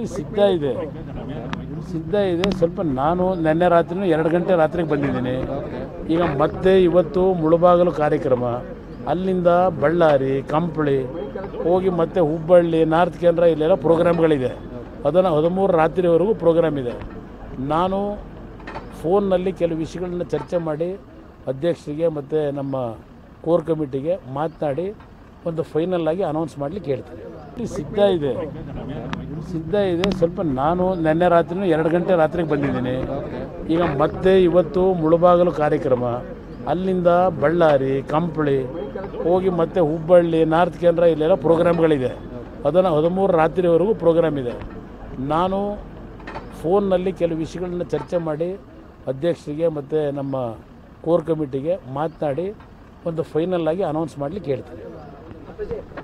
ಸಿದ್ಧ ಇದೆ ಸಿದ್ಧ ಇದೆ ಸ್ವಲ್ಪ ನಾನು ನಿನ್ನೆ ರಾತ್ರಿನೂ ಎರಡು ಗಂಟೆ ರಾತ್ರಿಗೆ ಬಂದಿದ್ದೀನಿ ಈಗ ಮತ್ತೆ ಇವತ್ತು ಮುಳುಬಾಗಲು ಕಾರ್ಯಕ್ರಮ ಅಲ್ಲಿಂದ ಬಳ್ಳಾರಿ ಕಂಪ್ಳಿ ಹೋಗಿ ಮತ್ತೆ ಹುಬ್ಬಳ್ಳಿ ನಾರ್ತ್ ಕೇಂದ್ರ ಇಲ್ಲೆಲ್ಲ ಪ್ರೋಗ್ರಾಮ್ಗಳಿದೆ ಅದನ್ನು ಹದಿಮೂರು ರಾತ್ರಿವರೆಗೂ ಪ್ರೋಗ್ರಾಮ್ ಇದೆ ನಾನು ಫೋನ್ನಲ್ಲಿ ಕೆಲವು ವಿಷಯಗಳನ್ನ ಚರ್ಚೆ ಮಾಡಿ ಅಧ್ಯಕ್ಷರಿಗೆ ಮತ್ತು ನಮ್ಮ ಕೋರ್ ಕಮಿಟಿಗೆ ಮಾತನಾಡಿ ಒಂದು ಫೈನಲ್ ಆಗಿ ಅನೌನ್ಸ್ ಮಾಡಲಿಕ್ಕೆ ಹೇಳ್ತೀನಿ ಸಿದ್ಧ ಇದೆ ಸಿದ್ಧ ಇದೆ ಸ್ವಲ್ಪ ನಾನು ನಿನ್ನೆ ರಾತ್ರಿನೂ ಎರಡು ಗಂಟೆ ರಾತ್ರಿಗೆ ಬಂದಿದ್ದೀನಿ ಈಗ ಮತ್ತೆ ಇವತ್ತು ಮುಳುಬಾಗಲು ಕಾರ್ಯಕ್ರಮ ಅಲ್ಲಿಂದ ಬಳ್ಳಾರಿ ಕಂಪ್ಳಿ ಹೋಗಿ ಮತ್ತೆ ಹುಬ್ಬಳ್ಳಿ ನಾರ್ತ್ ಕೇಂದ್ರ ಇಲ್ಲೆಲ್ಲ ಪ್ರೋಗ್ರಾಮ್ಗಳಿದೆ ಅದನ್ನು ಹದಿಮೂರು ರಾತ್ರಿವರೆಗೂ ಪ್ರೋಗ್ರಾಮ್ ಇದೆ ನಾನು ಫೋನ್ನಲ್ಲಿ ಕೆಲವು ವಿಷಯಗಳನ್ನ ಚರ್ಚೆ ಮಾಡಿ ಅಧ್ಯಕ್ಷರಿಗೆ ಮತ್ತು ನಮ್ಮ ಕೋರ್ ಕಮಿಟಿಗೆ ಮಾತನಾಡಿ ಒಂದು ಫೈನಲ್ ಆಗಿ ಅನೌನ್ಸ್ ಮಾಡಲಿಕ್ಕೆ ಹೇಳ್ತೀನಿ